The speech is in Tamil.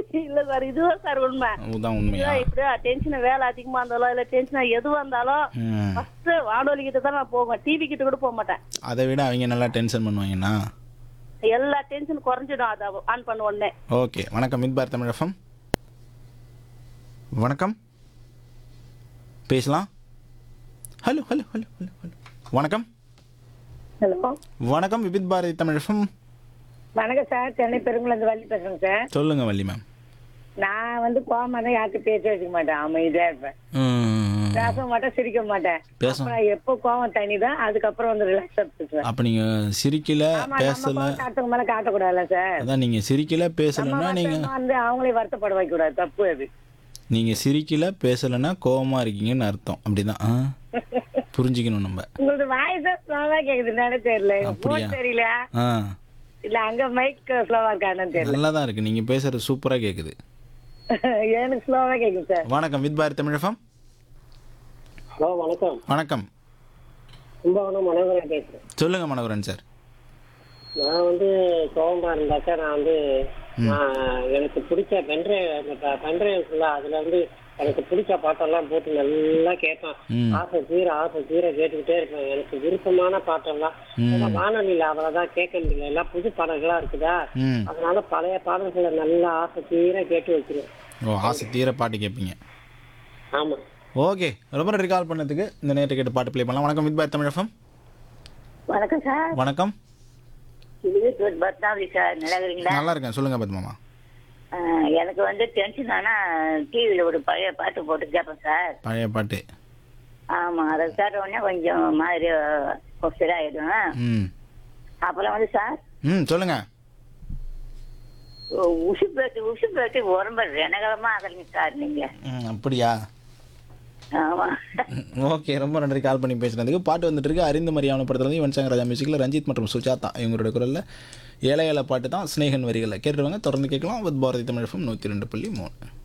இல்ல சார் இதுதான் சார் உண்மை அதுதான் உண்மையா இதுதான் இப்படியா டென்ஷன் வேலை அதிகமா இருந்தாலும் இல்ல டென்ஷன் எதுவா இருந்தாலும் ம். ஃபர்ஸ்ட் வானொலி கிட்ட தான் நான் போவேன் டிவி கிட்ட கூட போக மாட்டேன் அதை விட அவங்க நல்லா டென்ஷன் பண்ணுவாங்கண்ணா எல்லா டென்ஷன் குறைஞ்சிடும் அதை ஆன் பண்ண உடனே ஓகே வணக்கம் மித்பார் தமிழ் எஃப்எம் வணக்கம் பேசலாம் hello hello hello hello hello வணக்கம் ஹலோ வணக்கம் விபித் பாரதி தமிழ் எஃப்எம் வணக்கம் சார் சென்னை பெருங்குளந்து வள்ளி பேசுறேங்க சார் சொல்லுங்க வள்ளி மேம் நான் வந்து கோவமா தான் யார்கிட்ட பேச வச்சுக்க மாட்டேன் அமைதியா இருப்பேன் பேச மாட்டேன் சிரிக்க மாட்டேன் பேச- அப்புறம் எப்போ கோவம் தனிதான் அதுக்கப்புறம் வந்து ரிலாக்ஸா பேசுவேன் அப்போ நீங்கள் சிரிக்கல ஆமா நம்ம பேசல கோவம் காட்டுறவங்க மேல காட்டக்கூடாதுல்ல சார் அதான் நீங்கள் சிரிக்கல நம்ம பேசலைன்னா நீங்கள் வருத்தமா வந்து அவங்களே வருத்தப்பட வைக்க கூடாது தப்பு அது நீங்கள் சிரிக்கல பேசலைன்னா கோவமா இருக்கீங்கன்னு அர்த்தம் அப்படிதான் ஆ புரிஞ்சுக்கணும் நம்ம உங்களது வாய்ஸ் தான் ஸ்லோவா கேக்குது என்னன்னு தெரியல அப்படியா? போன் தெரியல ஆ இல்ல அங்க மைக் ஸ்லோவா இருக்கான்னு தெரியல நல்லா தான் இருக்கு நீங்கள் பேசுறது சூப்பராக கேட்குது எனக்கு ஸ்லோவா கேக்குது சார் வணக்கம் வித் பாரதி தமிழ் எஃப்எம் ஹலோ வணக்கம் வணக்கம் கும்பகோணம் மனோகரன் பேசுறேன் சொல்லுங்க மனோகரன் சார் நான் வந்து கோவமா இருந்தாக்கா நான் வந்து நான் எனக்கு பிடிச்ச பென்ட்ரைவ் பென்ட்ரைவ் ஃபுல்லா அதுல வந்து எனக்கு பிடிச்ச பாட்டெல்லாம் போட்டு நல்லா கேட்பேன் ம். ஆசை தீர ஆசை தீர கேட்டுக்கிட்டே இருப்பேன் எனக்கு விருப்பமான பாட்டெல்லாம் ஏன்னா வானொலியில அவ்வளவுதான் கேட்க முடியல எல்லாம் புது பாடல்களா இருக்குதா ம் அதனால பழைய பாடல்களை நல்லா ஆசை தீர கேட்டு வச்சிருவேன் ஓ ஆசை தீர பாட்டு கேட்பீங்க ஆமா ஓகே ரொம்ப நன்றி கால் பண்ணதுக்கு இந்த நேரத்தை கேட்டு பாட்டு ப்ளே பண்ணலாம் வணக்கம் வித் பாரதி தமிழ் எஃப்எம் வணக்கம் சார் வணக்கம் இது பத்மாவதி சார் நல்லா இருக்கிறீங்களா நல்லா இருக்கேன் சொல்லுங்க பத்மாமா ஆஹ் எனக்கு வந்து டென்ஷன் ஆனா டிவியில ஒரு பழைய பாட்டு போட்டு கேட்பேன் சார் பழைய பாட்டு ஆமா அதை கேட்ட உடனே கொஞ்சம் மாதிரி ஆயிடும் ம் அப்புறம் வந்து சார் ம் சொல்லுங்க உசு பேட்டு உசு பேட்டு உடம்பு ரணகலமா ஆகலைங்க சார் நீங்க ம் அப்படியா ஆமா ஓகே ரொம்ப நன்றி கால் பண்ணி பேசுனதுக்கு பாட்டு வந்துட்டு இருக்கு அறிந்து மரியாதை படத்துல யுவன் சங்கர் ராஜா மியூசிக்கில் ரஞ்சித் மற்றும் சுஜாதா இவங்களோட குரலில் ஏழை ஏழை பாட்டு தான் ஸ்னேகன் வரிகளில் கேட்டுருவாங்க தொடர்ந்து கேட்கலாம் வித் பாரதி தமிழ் எஃப்எம் நூற்றி ரெண்டு புள்ளி மூணு